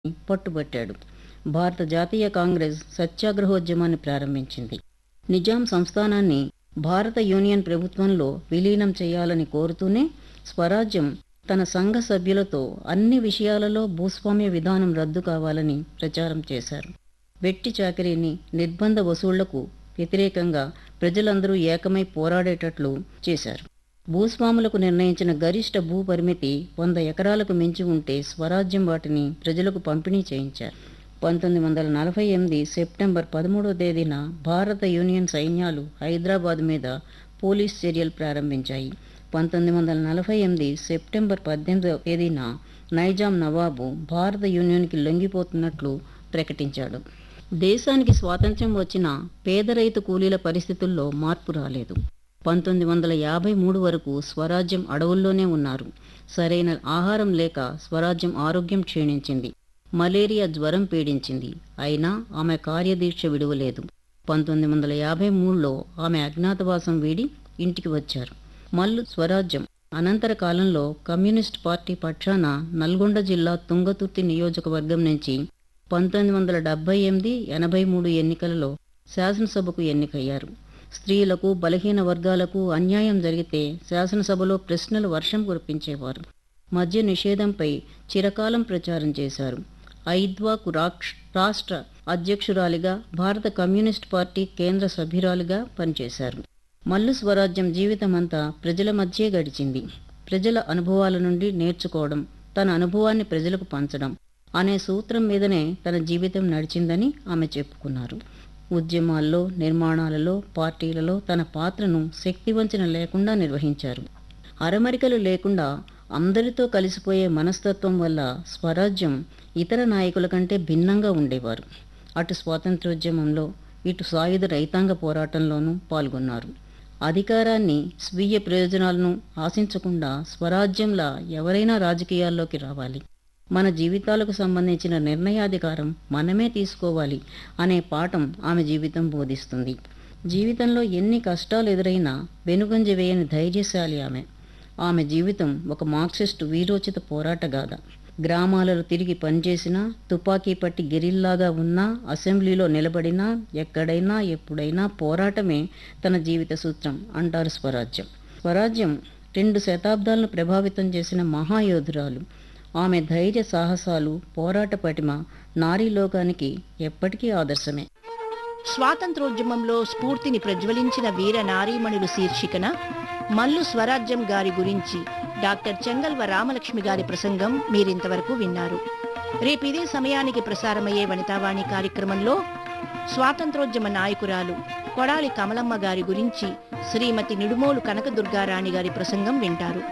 పట్టుబట్టాడు భారత జాతీయ కాంగ్రెస్ సత్యాగ్రహోద్యమాన్ని ప్రారంభించింది నిజాం సంస్థానాన్ని భారత యూనియన్ ప్రభుత్వంలో విలీనం చేయాలని కోరుతూనే స్వరాజ్యం తన సంఘ సభ్యులతో అన్ని విషయాలలో భూస్వామ్య విధానం రద్దు కావాలని ప్రచారం చేశారు వెట్టి చాకరీని నిర్బంధ వసూళ్లకు వ్యతిరేకంగా ప్రజలందరూ ఏకమై పోరాడేటట్లు చేశారు భూస్వాములకు నిర్ణయించిన గరిష్ట భూ పరిమితి వంద ఎకరాలకు మించి ఉంటే స్వరాజ్యం వాటిని ప్రజలకు పంపిణీ చేయించారు పంతొమ్మిది వందల నలభై ఎనిమిది సెప్టెంబర్ పదమూడవ తేదీన భారత యూనియన్ సైన్యాలు హైదరాబాద్ మీద పోలీస్ చర్యలు ప్రారంభించాయి పంతొమ్మిది వందల నలభై ఎనిమిది సెప్టెంబర్ పద్దెనిమిదవ తేదీన నైజాం నవాబు భారత యూనియన్కి లొంగిపోతున్నట్లు ప్రకటించాడు దేశానికి స్వాతంత్ర్యం వచ్చిన పేద రైతు కూలీల పరిస్థితుల్లో మార్పు రాలేదు పంతొమ్మిది వందల యాభై మూడు వరకు స్వరాజ్యం అడవుల్లోనే ఉన్నారు సరైన ఆహారం లేక స్వరాజ్యం ఆరోగ్యం క్షీణించింది మలేరియా జ్వరం పీడించింది అయినా ఆమె కార్యదీక్ష విడువలేదు పంతొమ్మిది వందల యాభై మూడులో ఆమె అజ్ఞాతవాసం వీడి ఇంటికి వచ్చారు మల్లు స్వరాజ్యం అనంతర కాలంలో కమ్యూనిస్ట్ పార్టీ పక్షాన నల్గొండ జిల్లా తుంగతుర్తి నియోజకవర్గం నుంచి పంతొమ్మిది వందల డెబ్బై ఎనిమిది ఎనభై మూడు ఎన్నికలలో శాసనసభకు ఎన్నికయ్యారు స్త్రీలకు బలహీన వర్గాలకు అన్యాయం జరిగితే శాసనసభలో ప్రశ్నలు వర్షం కురిపించేవారు మద్య నిషేధంపై చిరకాలం ప్రచారం చేశారు ఐద్వాకు రాక్ష రాష్ట్ర అధ్యక్షురాలిగా భారత కమ్యూనిస్ట్ పార్టీ కేంద్ర సభ్యురాలిగా పనిచేశారు మల్లు స్వరాజ్యం జీవితమంతా ప్రజల మధ్యే గడిచింది ప్రజల అనుభవాల నుండి నేర్చుకోవడం తన అనుభవాన్ని ప్రజలకు పంచడం అనే సూత్రం మీదనే తన జీవితం నడిచిందని ఆమె చెప్పుకున్నారు ఉద్యమాల్లో నిర్మాణాలలో పార్టీలలో తన పాత్రను శక్తివంచన లేకుండా నిర్వహించారు అరమరికలు లేకుండా అందరితో కలిసిపోయే మనస్తత్వం వల్ల స్వరాజ్యం ఇతర నాయకుల కంటే భిన్నంగా ఉండేవారు అటు స్వాతంత్రోద్యమంలో ఇటు సాయుధ రైతాంగ పోరాటంలోనూ పాల్గొన్నారు అధికారాన్ని స్వీయ ప్రయోజనాలను ఆశించకుండా స్వరాజ్యంలా ఎవరైనా రాజకీయాల్లోకి రావాలి మన జీవితాలకు సంబంధించిన నిర్ణయాధికారం మనమే తీసుకోవాలి అనే పాఠం ఆమె జీవితం బోధిస్తుంది జీవితంలో ఎన్ని కష్టాలు ఎదురైనా వెనుగంజ వేయని ధైర్యశాలి ఆమె ఆమె జీవితం ఒక మార్క్సిస్టు వీరోచిత పోరాటగాథ గ్రామాలలో తిరిగి పనిచేసినా తుపాకీ పట్టి గెరిల్లాగా ఉన్నా అసెంబ్లీలో నిలబడినా ఎక్కడైనా ఎప్పుడైనా పోరాటమే తన జీవిత సూత్రం అంటారు స్వరాజ్యం స్వరాజ్యం రెండు శతాబ్దాలను ప్రభావితం చేసిన మహాయోధురాలు ఆమె ధైర్య సాహసాలు పోరాట పటిమ నారీ లోకానికి ఎప్పటికీ ఆదర్శమే స్వాతంత్రోద్యమంలో స్ఫూర్తిని ప్రజ్వలించిన వీర నారీమణులు శీర్షికన మల్లు స్వరాజ్యం గారి గురించి డాక్టర్ చెంగల్వ రామలక్ష్మి గారి ప్రసంగం మీరింతవరకు విన్నారు రేపు ఇదే సమయానికి ప్రసారమయ్యే వనితావాణి కార్యక్రమంలో స్వాతంత్రోద్యమ నాయకురాలు కొడాలి కమలమ్మ గారి గురించి శ్రీమతి నిడుమోలు కనకదుర్గారాణి గారి ప్రసంగం వింటారు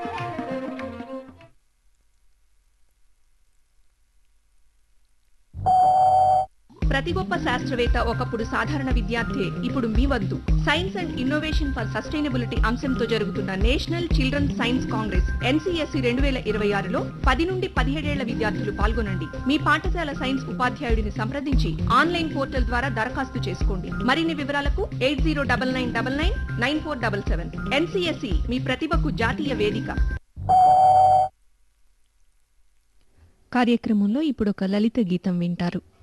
ప్రతి గొప్ప శాస్త్రవేత్త ఒకప్పుడు సాధారణ విద్యార్థి ఇప్పుడు మీ వద్దు science and innovation for sustainability అంశంతో జరుగుతున్న national children science congress NCSC రెండు వేల ఇరవై ఆరులో పది నుండి పదిహేడేళ్ల విద్యార్థులు పాల్గొనండి మీ పాఠశాల సైన్స్ ఉపాధ్యాయుడిని సంప్రదించి ఆన్లైన్ పోర్టల్ ద్వారా దరఖాస్తు చేసుకోండి మరిన్ని వివరాలకు eight zero double nine double nine nine four double seven NCSC మీ ప్రతిభకు జాతీయ వేదిక కార్యక్రమంలో ఇప్పుడు ఒక లలిత గీతం వింటారు